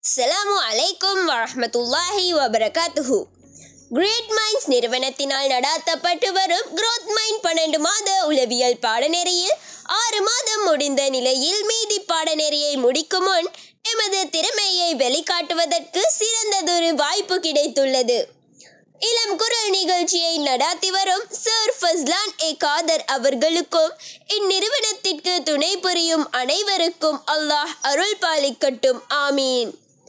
அஸ்ஸலாமு அலைக்கும் வரஹ்மத்துல்லாஹி வபரகாத்துஹு கிரேட் மைண்ட்ஸ் நிறுவனத்தினால் நடாத்தப்பட்டு வரும் growth மைண்ட் பன்னெண்டு மாத உளவியல் பாடநெறியில் ஆறு மாதம் முடிந்த நிலையில் மீதி பாடநெறியை முடிக்கும் முன் எமது திறமையை வெளிக்காட்டுவதற்கு சிறந்ததொரு வாய்ப்பு கிடைத்துள்ளது இளம் குரல் நிகழ்ச்சியை நடாத்தி வரும் சர் ஃபஸ்லான் ஏ காதர் அவர்களுக்கும் இந்நிறுவனத்திற்கு துணை புரியும் அனைவருக்கும் அல்லாஹ் அருள் பாலிக்கட்டும் ஆமீன்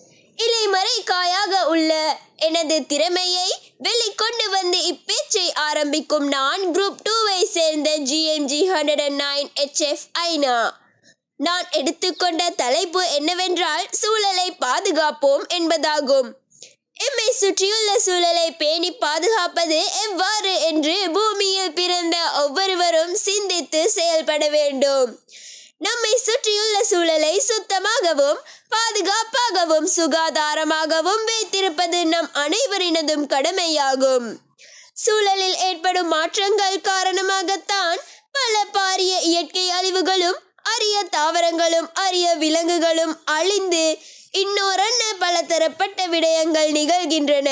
இலைமறை காயாக உள்ள எனது திறமையை வெளிக்கொண்டு வந்து இப்பேச்சை ஆரம்பிக்கும் நான் குரூப் டூவை சேர்ந்த GMG hundred and nine HF ஐனா நான் எடுத்துக்கொண்ட தலைப்பு என்னவென்றால் சூழலை பாதுகாப்போம் என்பதாகும் எம்மை சுற்றியுள்ள சூழலை பேணி பாதுகாப்பது எவ்வாறு என்று பூமியில் பிறந்த ஒவ்வொருவரும் சிந்தித்து செயல்பட வேண்டும் நம்மை சுற்றியுள்ள சூழலை சுத்தமாகவும் பாதுகாப்பாகவும் சுகாதாரமாகவும் வைத்திருப்பது நம் அனைவரினதும் கடமையாகும் சூழலில் ஏற்படும் மாற்றங்கள் காரணமாகத்தான் பல பாரிய இயற்கை அழிவுகளும் அரிய தாவரங்களும் அரிய விலங்குகளும் அழிந்து இன்னொரன்ன பலதரப்பட்ட விடயங்கள் நிகழ்கின்றன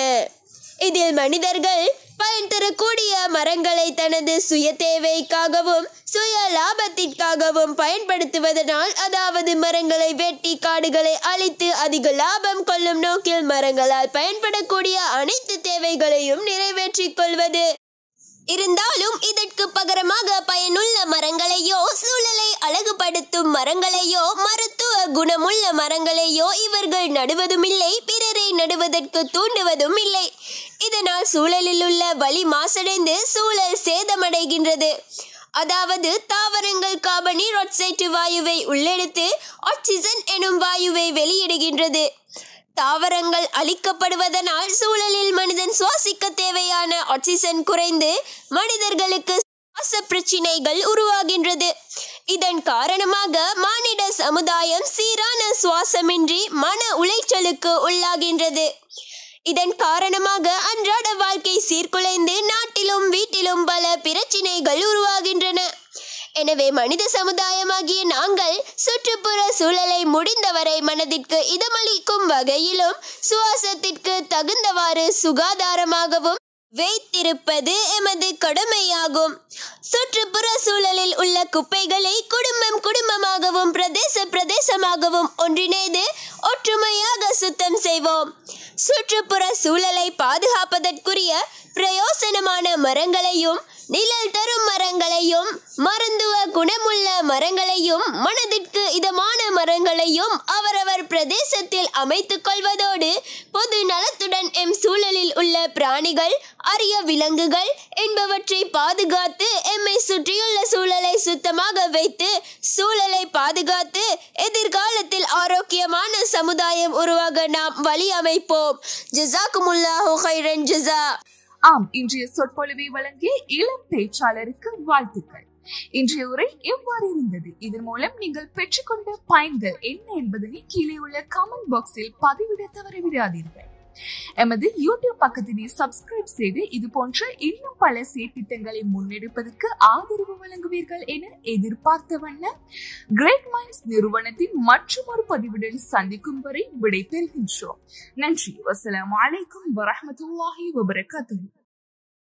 இதில் மனிதர்கள் பயன் தரக்கூடிய மரங்களை தனது சுய தேவைக்காகவும் சுய லாபத்திற்காகவும் பயன்படுத்துவதனால் அதாவது மரங்களை வெட்டி காடுகளை அழித்து அதிக லாபம் கொள்ளும் நோக்கில் மரங்களால் பயன்படக்கூடிய அனைத்து தேவைகளையும் நிறைவேற்றிக் கொள்வது இருந்தாலும் இதற்கு பகரமாக பயனுள்ள மரங்களையோ சூழலை அழகுபடுத்தும் மரங்களையோ மருத்துவ குணமுள்ள மரங்களையோ இவர்கள் நடுவதுமில்லை பிறரை நடுவதற்கு தூண்டுவதும் இல்லை இதனால் சூழலில் உள்ள வலி மாசடைந்து சூழல் சேதமடைகின்றது அதாவது தாவரங்கள் கார்பனீர் ஆக்சைடு வாயுவை உள்ளெடுத்து ஆக்சிஜன் எனும் வாயுவை வெளியிடுகின்றது தாவரங்கள் அழிக்கப்படுவதனால் சூழலில் மனிதன் சுவாசிக்க தேவையான ஆக்சிஜன் குறைந்து மனிதர்களுக்கு சுவாச பிரச்சினைகள் உருவாகின்றது இதன் காரணமாக மானிட சமுதாயம் சீரான சுவாசமின்றி மன உளைச்சலுக்கு உள்ளாகின்றது இதன் காரணமாக அன்றாட வாழ்க்கை சீர்குலைந்து நாட்டிலும் வீட்டிலும் பல பிரச்சினைகள் உருவாகின்றன எனவே மனித சமுதாயமாகிய நாங்கள் சுற்றுப்புற சூழலை முடிந்தவரை மனதிற்கு இதமளிக்கும் வகையிலும் சுவாசத்திற்கு தகுந்தவாறு சுகாதாரமாகவும் வைத்திருப்பது எமது கடமையாகும் சுற்றுப்புற சூழலில் உள்ள குப்பைகளை குடும்பம் குடும்பமாகவும் பிரதேச பிரதேசமாகவும் ஒன்றிணைந்து ஒற்றுமையாக சுத்தம் செய்வோம் சுற்றுப்புற சூழலை பாதுகாப்பதற்குரிய பிரயோசனமான மரங்களையும் நிழல் தரும் மரங்களையும் மருந்துவ குணமுள்ள மரங்களையும் மனதிற்கு இதமான மரங்களையும் அவரவர் பிரதேசத்தில் அமைத்துக் கொள்வதோடு பொது நலத்துடன் எம் சூழலில் உள்ள பிராணிகள் அரிய விலங்குகள் என்பவற்றை பாதுகாத்து எம்மை சுற்றியுள்ள சூழலை சுத்தமாக வைத்து சூழலை பாதுகாத்து எதிர்காலத்தில் ஆரோக்கியமான சமுதாயம் உருவாக நாம் வழி அமைப்போம் ஜசாக்குமுல்லாஹு ஹைரன் ஜசா ஆம் இன்றைய சொற்பொழிவை வழங்கிய இளம் பேச்சாளருக்கு வாழ்த்துக்கள் இன்றைய உரை எவ்வாறு இருந்தது இதன் மூலம் நீங்கள் பெற்றுக்கொண்ட பயன்கள் என்ன என்பதனை கீழே உள்ள கமெண்ட் பாக்ஸில் பதிவிட தவறவிடாதீர்கள் எமது யூடியூப் பக்கத்தினை சப்ஸ்கிரைப் செய்து இது போன்ற இன்னும் பல செயற்திட்டங்களை முன்னெடுப்பதற்கு ஆதரவு வழங்குவீர்கள் என எதிர்பார்த்த வண்ணம் கிரேட் மைண்ட்ஸ் நிறுவனத்தின் மற்றும் ஒரு பதிவுடன் சந்திக்கும் வரை விடை பெறுகின்றோம் நன்றி வசலாம் அலைக்கும் வரமத்துல்லாஹி வபரகாத்துஹு